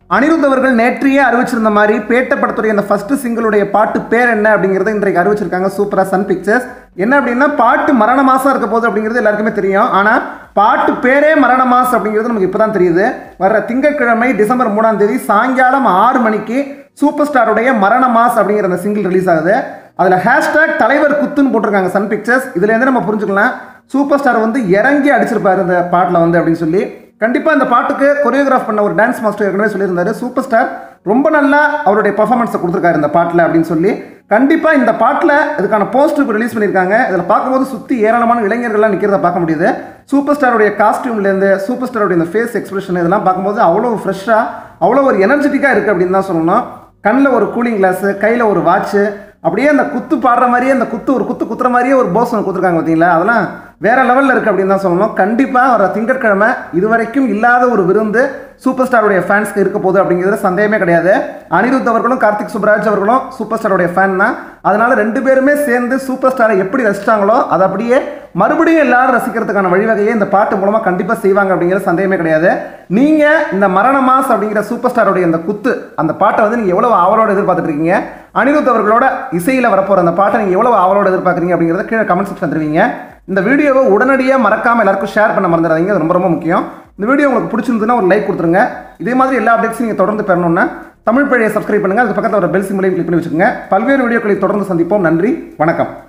அனிருத் அவர்கள் நேற்றையே அறிவிச்சிருந்த மாதிரி பேட்ட படத்துடைய அந்த ஃபர்ஸ்ட் சிங்கிளுடைய பாட்டு பேர் என்ன அப்படிங்கிறத இன்றைக்கு அறிவிச்சிருக்காங்க சூப்பரா சன் பிக்சர்ஸ் என்ன அப்படின்னா பாட்டு மரண மாசம் இருக்க போகுது அப்படிங்கிறது எல்லாருக்குமே தெரியும் ஆனால் பாட்டு பேரே மரண மாஸ் அப்படிங்கிறது நமக்கு இப்பதான் தெரியுது வர்ற திங்கட்கிழமை டிசம்பர் மூணாம் தேதி சாயங்காலம் ஆறு மணிக்கு சூப்பர் ஸ்டாருடைய மரண மாஸ் அப்படிங்கிற அந்த சிங்கிள் ரிலீஸ் ஆகுது அதில் ஹேஷ்டேக் தலைவர் குத்துன்னு போட்டிருக்காங்க சன் பிக்சர்ஸ் இதுலேருந்து நம்ம புரிஞ்சுக்கலாம் சூப்பர் ஸ்டார் வந்து இறங்கி அடிச்சிருப்பாரு இந்த பாட்டில் வந்து அப்படின்னு சொல்லி கண்டிப்பாக இந்த பாட்டுக்கு கொரியோகிராஃப் பண்ண ஒரு டான்ஸ் மாஸ்டர் ஏற்கனவே சொல்லியிருந்தாரு சூப்பர் ஸ்டார் ரொம்ப நல்லா அவருடைய பர்ஃபார்மன்ஸை கொடுத்துருக்காரு இந்த பாட்டில் அப்படின்னு சொல்லி கண்டிப்பாக இந்த பாட்டில் இதுக்கான போஸ்டர் இப்போ ரிலீஸ் பண்ணியிருக்காங்க இதில் பார்க்கும்போது சுற்றி ஏராளமான இளைஞர்கள்லாம் நிற்கிறத பார்க்க முடியுது சூப்பர் ஸ்டாருடைய காஸ்டியூம்லேருந்து சூப்பர் ஸ்டாருடைய இந்த ஃபேஸ் எக்ஸ்பிரஷன் இதெல்லாம் பார்க்கும்போது அவ்வளோ ஃப்ரெஷ்ஷாக அவ்வளோ ஒரு எனர்ஜெட்டிக்காக இருக்குது அப்படின்னு தான் சொல்லணும் கண்ணில் ஒரு கூலிங் கிளாஸு கையில் ஒரு வாட்ச்சு அப்படியே அந்த குத்து பாடுற மாதிரியே அந்த குத்து ஒரு குத்து குத்துற மாதிரியே ஒரு போஸ் ஒன்று கொடுத்துருக்காங்க பார்த்தீங்களா அதெல்லாம் வேற லெவலில் இருக்குது அப்படின்னு தான் சொல்லணும் கண்டிப்பாக வர திங்கட்கிழமை இதுவரைக்கும் இல்லாத ஒரு விருந்து சூப்பர் ஸ்டாருடைய ஃபேன்ஸ்க்கு இருக்க போகுது அப்படிங்கிறது சந்தேகமே கிடையாது அனிருத் அவர்களும் கார்த்திக் சுப்ராஜ் அவர்களும் சூப்பர் ஸ்டாருடைய ஃபேன் தான் அதனால ரெண்டு பேருமே சேர்ந்து சூப்பர் ஸ்டாரை எப்படி ரசிச்சாங்களோ அதை அப்படியே மறுபடியும் எல்லாரும் ரசிக்கிறதுக்கான வழிவகையை இந்த பாட்டு மூலமாக கண்டிப்பாக செய்வாங்க அப்படிங்கிறது சந்தேகமே கிடையாது நீங்கள் இந்த மரண மாஸ் அப்படிங்கிற சூப்பர் ஸ்டாருடைய இந்த குத்து அந்த பாட்டை வந்து நீங்கள் எவ்வளோ ஆவலோட எதிர்பார்த்துட்டு இருக்கீங்க அனிருத் அவர்களோட இசையில் வரப்போகிற அந்த பாட்டை நீங்கள் எவ்வளோ ஆவலோட எதிர்பார்க்குறீங்க அப்படிங்கிறத கீழே கமெண்ட் செக்ஷன் தருவீங்க இந்த வீடியோவை உடனடியாக மறக்காமல் எல்லாருக்கும் ஷேர் பண்ண மறந்துடாதீங்க அது ரொம்ப ரொம்ப முக்கியம் இந்த வீடியோ உங்களுக்கு பிடிச்சிருந்ததுன்னா ஒரு லைக் கொடுத்துருங்க இதே மாதிரி எல்லா அப்டேட்ஸும் நீங்கள் தொடர்ந்து பெறணும்னா தமிழ் பழைய சப்ஸ்கிரைப் பண்ணுங்கள் அதுக்கு பக்கத்தில் ஒரு பெல் சிம்பிளையும் கிளிக் பண்ணி வச்சுக்கோங்க பல்வேறு வீடியோக்களை தொடர்ந்து சந்திப்போம் நன்றி வணக்கம்